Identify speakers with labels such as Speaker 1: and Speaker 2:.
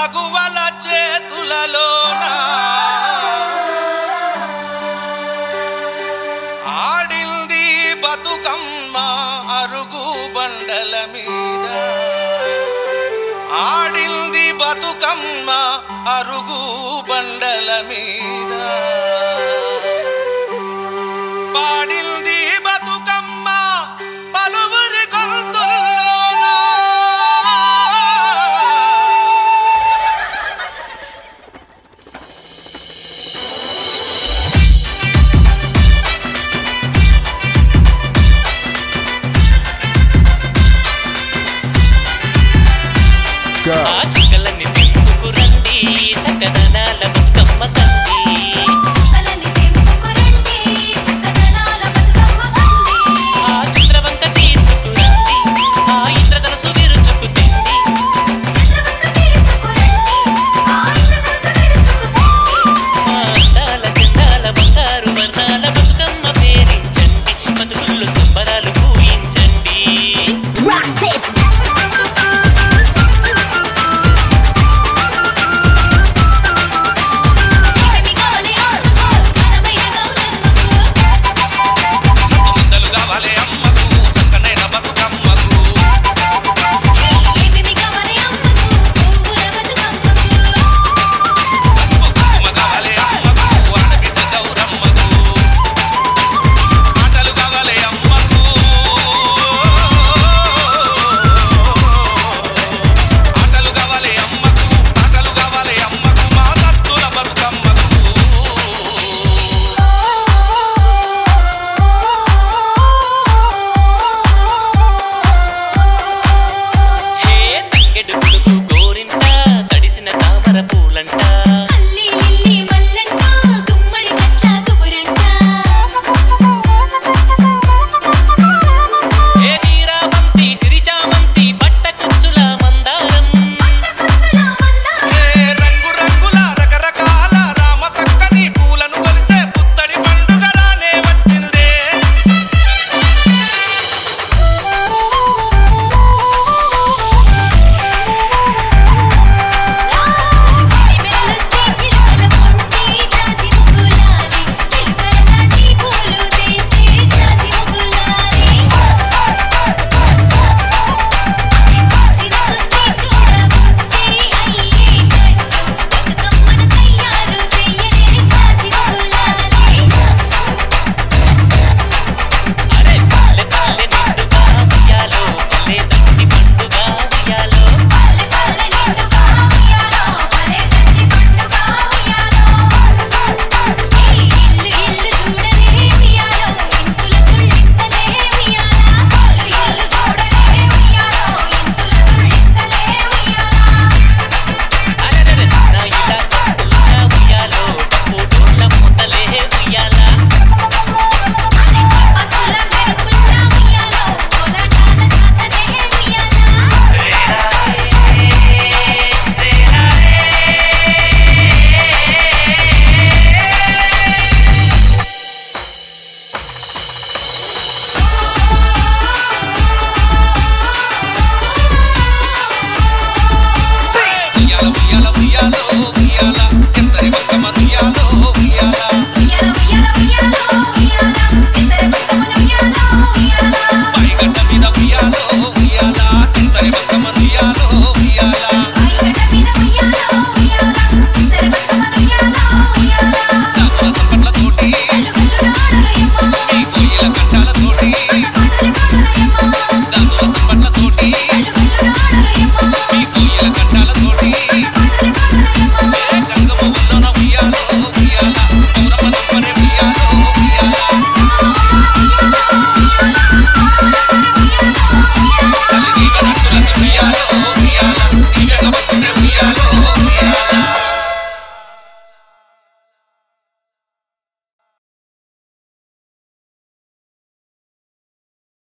Speaker 1: మగువల చేతులలోన ఆడింది బతుకమ్మ అరుగు బండల మీద ఆడింది బతుకమ్మ అరుగు బండల మీద పాడింది బతుకమ్మ పలువురి గొంతుల్లోన
Speaker 2: ఆ చుక్కలన్నీ తిప్పుకు రండి చక్కదనాల బతుకమ్మ కండి
Speaker 3: చుక్కలని తెంపుకురండి చక్కదనాల బతుకమ్మ కండి
Speaker 2: ఆ చంద్రవంక తీసుకురండి ఆ ఇంద్రధనసు విరుచుకు తిండి
Speaker 3: చంద్రవంక తీసుకురండి ఆ ఇంద్రధనుసు విరుచుకుతండి
Speaker 2: మా అందాల చందాల బంగారు వర్ణాల బతుకమ్మ పేరించండి బతుకుల్లో సంబరాలు పూయించండి
Speaker 3: ఏమేమి కావాలి అమ్మకు ఘనమైన గౌరమ్మకు
Speaker 1: ముద్దలు కావాలి అమ్మకు చక్కనైన బతుకమ్మకు
Speaker 3: ఏమేమి కావాలి అమ్మకు పువ్వుల బతుకమ్మకు
Speaker 1: పసుపు కుంకుమ కావాలి అమ్మకు ఆడబిడ్డ గౌరమ్మకు ఆటలు కావాలి అమ్మకు ఆటలు కావాలి అమ్మకు ఆటలు కావాలి అమ్మకు మా సత్తుల బతుకమ్మకు
Speaker 2: హే తంగెడు పులుగు గోరింట తడిసిన తామర పూలంట
Speaker 3: అల్లి లిల్లి మల్లంట గుమ్మడి కట్ల గుబురంట
Speaker 2: ఏ నీరావంతి సిరిచామంతి పట్ట కుచ్చుల మందారం
Speaker 3: పచ్చల మందారం
Speaker 1: ఏ రంగు రంగుల రకరకాల రామ సక్కని పూలను కొలిచే పుత్తడి పండుగ రానే వచ్చిందే
Speaker 3: చిలిమెల్లొత్తి చిలుకల పొంటి చాచి ముగ్గులాలి చిలుకలాంటి పూలు తెంపి చాచి ముగ్గులాలి చూసిన కొద్ది చూడబుద్ధి అయ్యేటట్టు బతుకమ్మను తయారు చెయ్యనే చాచి ముగ్గులాలి
Speaker 2: అరే పల్లె పల్లె నిండుగా ఉయ్యాలో పల్లె తంటి పండుగ ఉయ్యాలో
Speaker 3: పల్లె పల్లె నిండుగా ఉయ్యాలో పల్లె తండ్రి పండుగ ఉయ్యాలో ఈ ఇల్లు ఇల్లు చూడనే ఉయ్యాలో ఇంతుల తుళ్ళింతలే ఉయ్యాలా ఇల్లు ఇల్లు చూడనే ఉయ్యాలో ఇంతుల తుళ్ళింతలే ఉయ్యాలా
Speaker 2: అరెరెరె సన్న ఇలా సత్తుల ఉయ్యాలో డప్పు డోళ్ళ మూతలే ఉయ్యాలా
Speaker 3: పసుల మెరుపుల ఉయ్యాలో కోలాటాల జాతరే ఉయ్యాలా
Speaker 1: ఉయ్యాల ఉయ్యాల ఉయ్యాలో ఉయ్యాల ఎంతరి బతుకమ్మ ఉయ్యాలో ఉయ్యాల
Speaker 3: ఉయ్యాల ఉయ్యాల ఉయ్యాలో ఉయ్యాల ఇద్దరి బతుకమ్మను ఉయ్యాలో ఉయ్యాలా
Speaker 1: పైగడ్డ మీద ఉయ్యాలో ఉయ్యాల ఎంతరి బతుకమ్మ ఉయ్యాలో ఉయ్యాల
Speaker 3: ఐగడ్డ మీద ఉయ్యాలో ఉయ్యాల ఇద్దరి బతుకమ్మను ఉయ్యాలో ఉయ్యాలా
Speaker 1: దాగుల సంపట్లతోటి
Speaker 3: గల్లుగల్లు ఆడురయమ్మ
Speaker 1: ఈ కోయిల కట్టాలతోటి
Speaker 3: పాటలు పాడురయమ్మ
Speaker 1: దాగుల సంపట్లతోటి